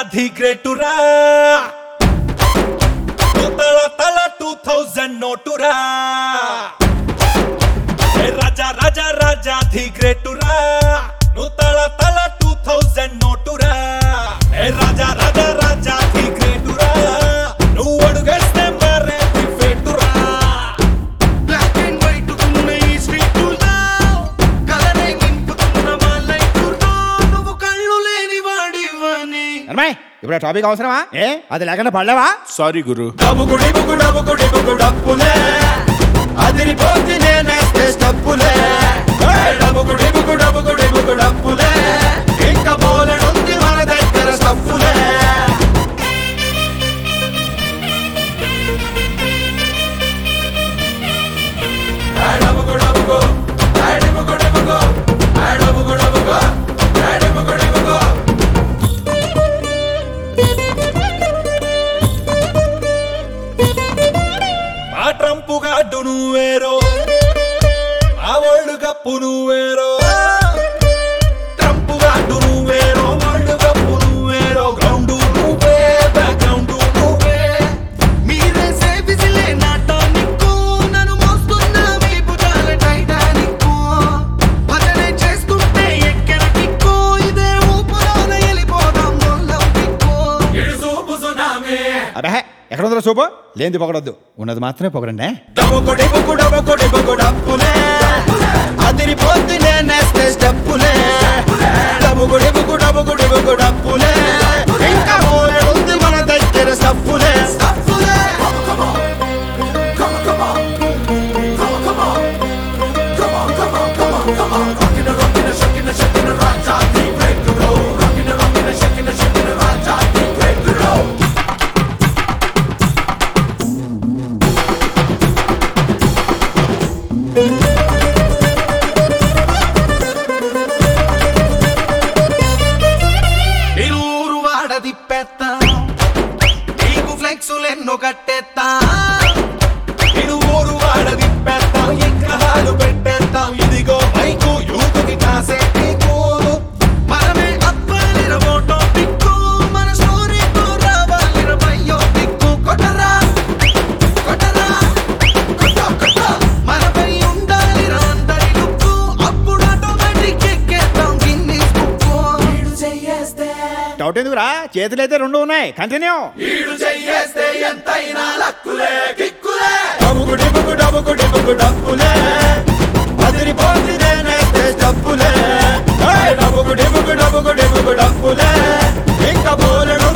the గ్రేటురా తల తల టూ థౌజండ్ నోటురా ఏ రాజా రాజా రాజా ది గ్రేటురా నువ్వు తల తల టూ థౌజండ్ నోటురా ఏ రాజా రాజా రాజా ది గ్రేటురా నువ్వు అడుగేస్తే మరే ది ఫేటురా బ్లాక్ అండ్ వైట్ ఉన్న ఈ స్ట్రీట్ కలరే నింపుతున్న మా లైఫ్ నువ్వు కళ్ళు లేని వాడివని అమ్మాయి ఇప్పుడు ఆ టాపిక్ అవసరమా ఏ అది లేకుండా పడలేవా సారీ గురు డబ్బుకుడి బుకు డబ్బుకుడి బుకు డప్పులే అదిరిపోతే నేనేస్తే స్టప్పులే డబ్బుకుడి బుకు డబ్బుకుడి బుకు డప్పులే ఇంకా బోలెడుంది మన దగ్గర స్టప్పులే డబ్బుకు డబ్బుకు డబ్బుకు డబ్బుకు డబ్బుకు డబ్బుకు డబ్బుకు డబ్బుకు ఆ ట్రంపు గాడ్డు నువ్వేరో ఆ వరల్డ్ కప్పు నువ్వేరో ట్రంపు గాడ్డు నువ్వేరో వరల్డ్ కప్పు నువ్వేరో గ్రౌండ్ నువ్వే బ్యాక్గ్రౌండ్ నువ్వే మీరే సేవిసిలే నాటానిక్కు నన్ను మోస్తున్న మీ భుజాల టైటానిక్కు భజనే చేస్తుంటే ఎక్కెన కిక్కు ఇదే ఊపులోన వెళ్ళిపోదాం మొల్లం కిక్కు ఇడుసూపు సునామీ అబ్బే ఎక్కడ ఉందో సూపు లేనిది పొగడొద్దు ఉన్నది మాత్రమే పొగడండి డబ్బుకొడి బుక్కు డబ్బుకొడి బుక్కు డప్పులే అదిరిపోద్ది నేనేస్తే స్టెప్పులే డబ్బుకొడి బుక్కు డబ్బుకొడి బుక్కు డప్పులే ఇంకా మోలెడుంది మన దగ్గర స్టప్పులే స్టప్పులే నిరూరు వాడ తిప్పేత్తా నీకు ఫ్లెక్సులెన్నో కట్టేత్తా ఇడు ఊరు వాడ తిప్పేస్తాం ఎక్కడాలు పెట్టేస్తాం ఇదిగో మైకు యూతుకి కాసే నీకు మనమే అప్పాలిర ఫోటో పిక్కు మన స్టోరీతో రావాలిర బయ్యో పిక్కు కొట్టరా కొట్టరా కొట్ట కొట్ట మనపై ఉండాలిర అందరి లుక్కు అప్పుడు ఆటోమేటిక్ ఎక్కేద్దాం గిన్నీస్ బుక్కు వీడు చెయ్యేస్తే డౌట్ ఎందుకురా చేతులు అయితే రెండు ఉన్నాయి కంటిన్యూ వీడు చెయ్యేస్తే ఎంతైనా లక్కులే కిక్కులే డబ్బుకుడి బుక్కు డబ్బుకుడి బుక్కు డబ్బులే అదిరిపోతుంది నేనైతే డబ్బులే డబ్బుకుడి బుక్కు డబ్బుకుడి బుక్కు డబ్బులే ఇంకా బోలెడు